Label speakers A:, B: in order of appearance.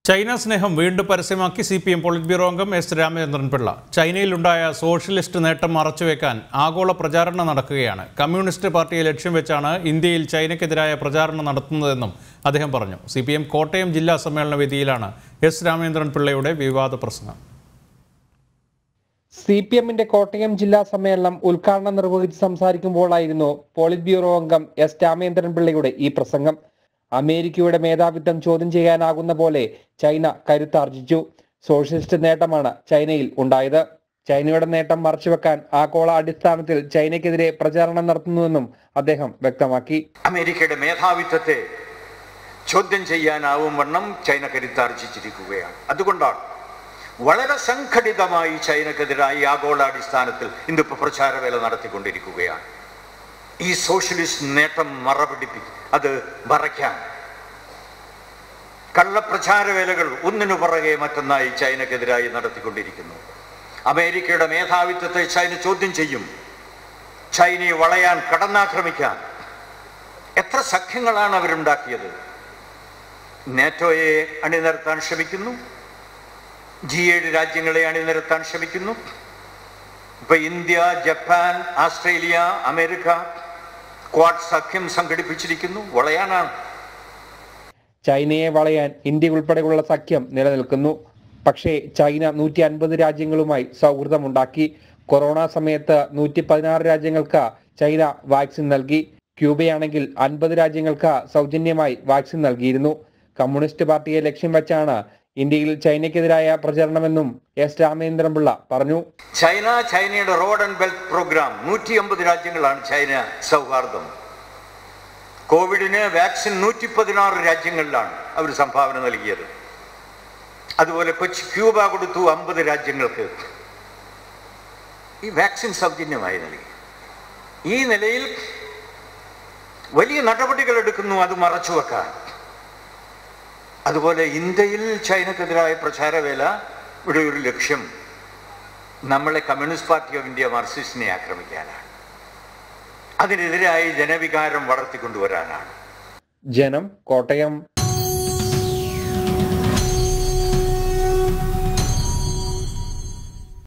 A: China സ്നേഹം വീണ്ടും പരസ്യമാക്കി C P M politburo അംഗം എസ് രാമചന്ദ്രൻ പിള്ള ചൈനയിലുണ്ടായ സോഷ്യലിസ്റ്റ് നേട്ടം മറച്ചുവെക്കാൻ ആഗോള പ്രചാരണം നടക്കുകയാണ് കമ്മ്യൂണിസ്റ്റ് പാർട്ടിയെ ലക്ഷ്യം വെച്ചാണ് ഇന്ത്യയിൽ ചൈനയ്ക്കെതിരായ പ്രചാരണം നടത്തുന്നതെന്നും അദ്ദേഹം പറഞ്ഞു സി പി എം കോട്ടയം ജില്ലാ സമ്മേളന വേദിയിലാണ് എസ് രാമചന്ദ്രൻ പിള്ളയുടെ വിവാദ പ്രസംഗം
B: സി പി എമ്മിന്റെ കോട്ടയം ജില്ലാ സമ്മേളനം ഉദ്ഘാടനം നിർവഹിച്ച് സംസാരിക്കുമ്പോഴായിരുന്നു പോളിറ്റ് ബ്യൂറോ അംഗം എസ് രാമേന്ദ്രൻ പിള്ളയുടെ ഈ പ്രസംഗം അമേരിക്കയുടെ മേധാവിത്വം ചോദ്യം ചെയ്യാനാകുന്ന പോലെ ചൈന കരുത്താർജിച്ചു സോഷ്യലിസ്റ്റ് നേട്ടമാണ് ചൈനയിൽ ഉണ്ടായത് ചൈനയുടെ നേട്ടം മറച്ചുവെക്കാൻ ആഗോള അടിസ്ഥാനത്തിൽ ചൈനയ്ക്കെതിരെ പ്രചാരണം നടത്തുന്നുവെന്നും അദ്ദേഹം വ്യക്തമാക്കി
C: അമേരിക്കയുടെ മേധാവിത്വത്തെ ചോദ്യം ചെയ്യാനാവും വണ്ണം ചൈന കരുത്താർജിച്ചിരിക്കുകയാണ് അതുകൊണ്ടാണ് വളരെ സംഘടിതമായി ചൈനക്കെതിരായി ആഗോളാടിസ്ഥാനത്തിൽ ഇന്നിപ്പോൾ പ്രചാരവേല നടത്തിക്കൊണ്ടിരിക്കുകയാണ് ഈ സോഷ്യലിസ്റ്റ് നേട്ടം മറപിടിപ്പിക്കും അത് മറയ്ക്കാൻ കള്ളപ്രചാരവേലകൾ ഒന്നിനു പുറകെ മറ്റൊന്നായി ചൈനക്കെതിരായി നടത്തിക്കൊണ്ടിരിക്കുന്നു അമേരിക്കയുടെ മേധാവിത്വത്തെ ചൈന ചോദ്യം ചെയ്യും ചൈനയെ വളയാൻ കടന്നാക്രമിക്കാൻ എത്ര സഖ്യങ്ങളാണ് അവരുണ്ടാക്കിയത് നാറ്റോയെ അണിനിരത്താൻ ശ്രമിക്കുന്നു ജി ഏഴ് രാജ്യങ്ങളെ അണിനിരത്താൻ ശ്രമിക്കുന്നു ഇപ്പൊ India Japan Australia America Quad സഖ്യം സംഘടിപ്പിച്ചിരിക്കുന്നു വളയാനാണ്
B: ചൈനയെ വളയാൻ ഇന്ത്യ ഉൾപ്പെടെയുള്ള സഖ്യം നിലനിൽക്കുന്നു പക്ഷേ ചൈന നൂറ്റി അൻപത് രാജ്യങ്ങളുമായി സൗഹൃദമുണ്ടാക്കി കൊറോണ സമയത്ത് നൂറ്റി പതിനാറ് രാജ്യങ്ങൾക്ക് ചൈന വാക്സിൻ നൽകി ക്യൂബയാണെങ്കിൽ അൻപത് രാജ്യങ്ങൾക്ക് സൗജന്യമായി വാക്സിൻ നൽകിയിരുന്നു കമ്മ്യൂണിസ്റ്റ് പാർട്ടിയെ ലക്ഷ്യം വെച്ചാണ് ഇന്ത്യയിൽ ചൈനയ്ക്കെതിരായ പ്രചരണമെന്നും എസ് രാമേന്ദ്രൻപിള്ള പറഞ്ഞു
C: ചൈന ചൈനയുടെ റോഡ് ആൻഡ് ബെൽറ്റ് പ്രോഗ്രാം നൂറ്റി അമ്പത് രാജ്യങ്ങളാണ് ചൈന സൗഹാർദ്ദം കോവിഡിന് വാക്സിൻ നൂറ്റി പതിനാറ് രാജ്യങ്ങളിലാണ് അവർ സംഭാവന നൽകിയത് അതുപോലെ കൊച്ചി ക്യൂബ കൊടുത്തു അമ്പത് രാജ്യങ്ങൾക്ക് ഈ വാക്സിൻ സൗജന്യമായി നൽകി ഈ നിലയിൽ വലിയ നടപടികൾ എടുക്കുന്നു അത് മറച്ചു വെക്കാൻ അതുപോലെ ഇന്ത്യയിൽ ചൈനക്കെതിരായ പ്രചാരവേല ഇവിടെ ഒരു ലക്ഷ്യം നമ്മളെ കമ്മ്യൂണിസ്റ്റ് പാർട്ടി ഓഫ് ഇന്ത്യ മാർക്സിസ്റ്റിനെ ആക്രമിക്കാനാണ് അതിനെതിരായി ജനവികാരം വളർത്തിക്കൊണ്ടുവരാനാണ്
B: ജനം കോട്ടയം